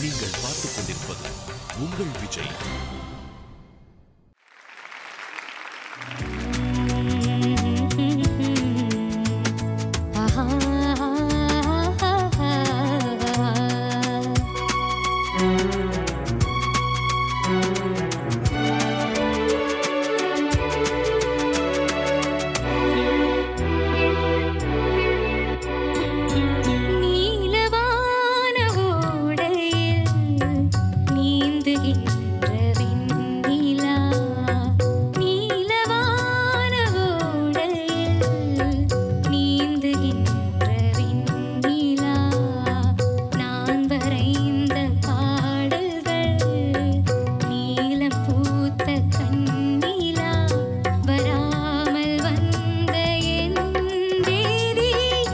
நீங்கள் பார்த்துக் கொண்டிருப்பது உங்கள் விஜய் நீலவான ஓடையில் நீந்துகின்ற வெண்ணிலா நீலவான ஓடையில் நீந்துகின்ற வெண்ணிலா நான் வரைந்த பாடல்கள் நீலம் பூத்த கண்ணிலா வராமல் வந்த என் தேதி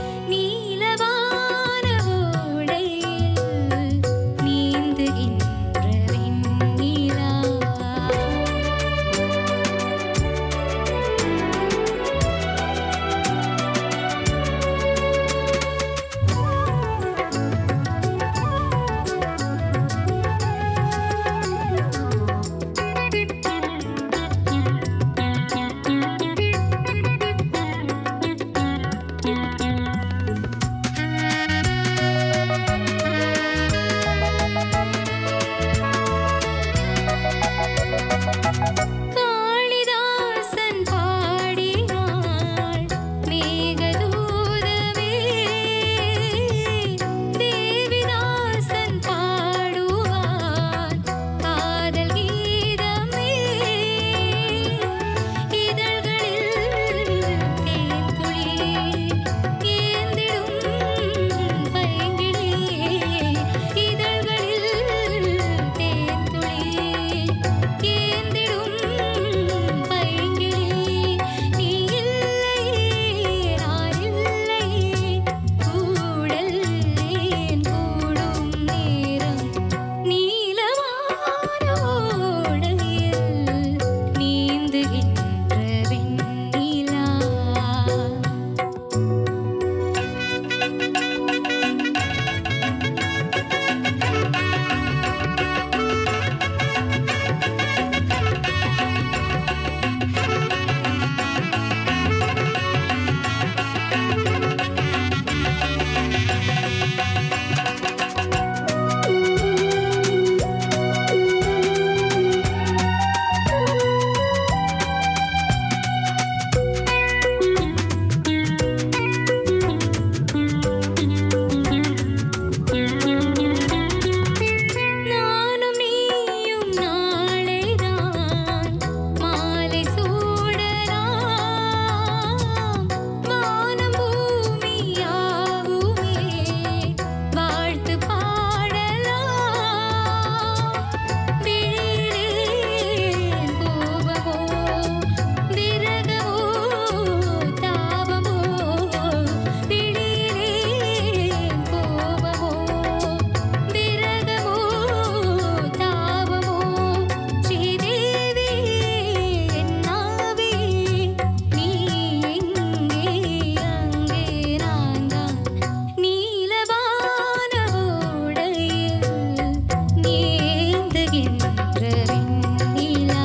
நீலவான ஓடையில் நீந்துகின்ற வெண்ணிலா காளிதாசன் பாடினாள் மேகதூதமே தேவிதாசன் பாடுவான் காதல் கீதமே இதழ்களில் தேன்துளி ஏந்திடும் பைங்கிளியே இதழ்களில் தேன்துளி ஏந்திடும் பைங்கிளி நீ இல்லை நான் இல்லை கூடல்லேன் கூடும் நேரம் நீலவான ஓடையில் நீந்துகின்ற வெண்ணிலா நானும் நீயும் நாளைதான் மாலை சூடலாம் வானம் பூமியாவுமே வாழ்த்து பாடலாம் விழிலேன் கோபமோ விரகமோ தாபமோ விழிலேன் கோபமோ விரகமோ தாபமோ ஸ்ரீதேவி என்னாவே நீ எங்கே அங்கே நான் தான் நீலவான ஓடையில் நீந்துகின்ற வெண்ணிலா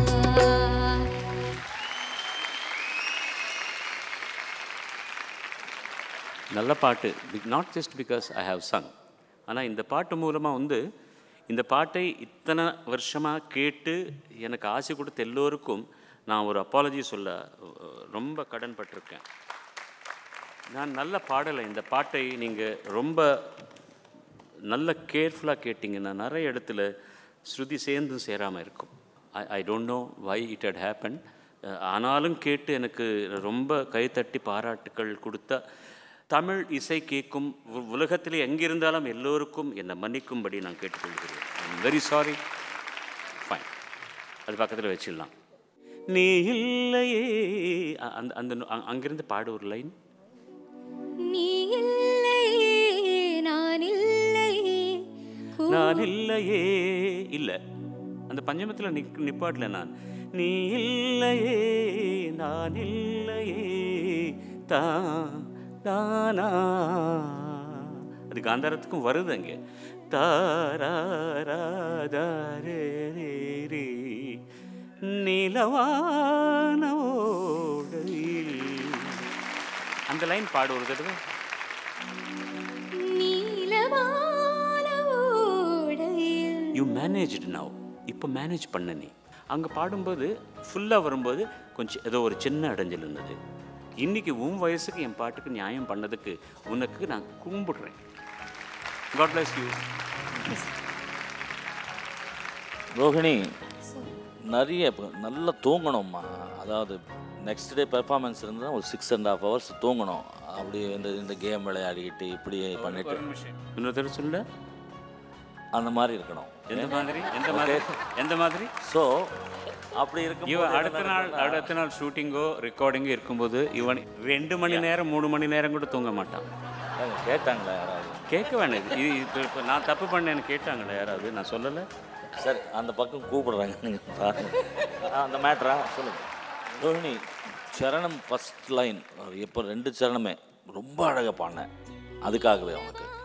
நல்ல பாட்டு not just because I have sung ஆனால் இந்த பாட்டு மூலமாக வந்து இந்த பாட்டை இத்தனை வருஷமாக கேட்டு எனக்கு ஆசை கொடுத்த எல்லோருக்கும் நான் ஒரு அப்பாலஜி சொல்ல அஹ், ரொம்ப கடன்பட்டிருக்கேன் நான் நல்ல பாடலை இந்த பாட்டை நீங்கள் ரொம்ப நல்ல கேர்ஃபுல்லாக கேட்டிங்கன்னா நிறைய இடத்துல ஸ்ருதி சேர்ந்தும் சேராமல் இருக்கும் I I don't know why it had happen ஆனாலும் கேட்டு எனக்கு ரொம்ப கைத்தட்டி பாராட்டுக்கள் கொடுத்த தமிழ் இசை கேட்கும் உ- உலகத்திலே எங்கிருந்தாலும் எல்லோருக்கும் என்னை மன்னிக்கும்படி நான் கேட்டுக்கொள்கிறேன் ஐம் வெரி சாரி ஃபைன் அது பக்கத்தில் வச்சிடலாம் நீ இல்லையே அ- அந்த அந்த அ- அங்கிருந்து பாடு ஒரு லைன் நீ இல்லை நான் இல்லை நான் இல்லையே இல்லை அந்த பஞ்சமத்தில் நிக் நிப்பாட்டல நான் நீ இல்லையே நான் இல்லையே தா தானா அது காந்தாரத்துக்கும் வருது அங்கே தாராரே ரே நீலவான ஓடையில் அந்த லைன் பாடு ஒரு தடவை நீலவான ஓடையில் யூ மேனேஜ்டு நவ் இப்போ மேனேஜ் பண்ண நீ அங்கே பாடும்போது ஃபுல்லாக வரும்போது கொஞ்சம் ஏதோ ஒரு சின்ன இடைஞ்சல் இருந்தது இன்னைக்கு உன் வயசுக்கு என் பாட்டுக்கு நியாயம் பண்ணதுக்கு உனக்கு நான் கும்பிடுறேன் காட் bless யூ ரோஹிணி நிறைய இப்ப நல்லா தூங்கணும்மா அதாவது நெக்ஸ்ட் டே பெர்ஃபார்மன்ஸ் இருந்தால் ஒரு சிக்ஸ் அண்ட் ஹாஃப் ஹவர்ஸ் தூங்கணும் அப்படி இந்த இந்த கேம் விளையாடிக்கிட்டு இப்படி பண்ணிட்டு இன்னொரு தடவை சொல்ல அந்த மாதிரி இருக்கணும் எந்த மாதிரி எந்த மாதிரி எந்த மாதிரி ஸோ அப்படி இருக்கும் இவன் அடுத்த நாள் அடுத்த நாள் ஷூட்டிங்கோ ரெக்கார்டிங்கோ இருக்கும்போது இவன் ரெண்டு மணி நேரம் மூணு மணி நேரம் கூட தூங்க மாட்டான் கேட்டாங்களா யாராவது கேட்க வேண்டாம் இது இப்போ இப்போ நான் தப்பு பண்ணேன்னு கேட்டாங்களா யாராவது நான் சொல்லலை சரி அந்த பக்கம் கூப்பிடுறாங்க நீங்கள் பாருங்க ஆ, அந்த மேட்ரா சொல்லுங்க ரோஹிணி சரணம் ஃபஸ்ட் லைன் எப்போ ரெண்டு சரணமே ரொம்ப அழகாக பாடினேன் அதுக்காகவே அவனுக்கு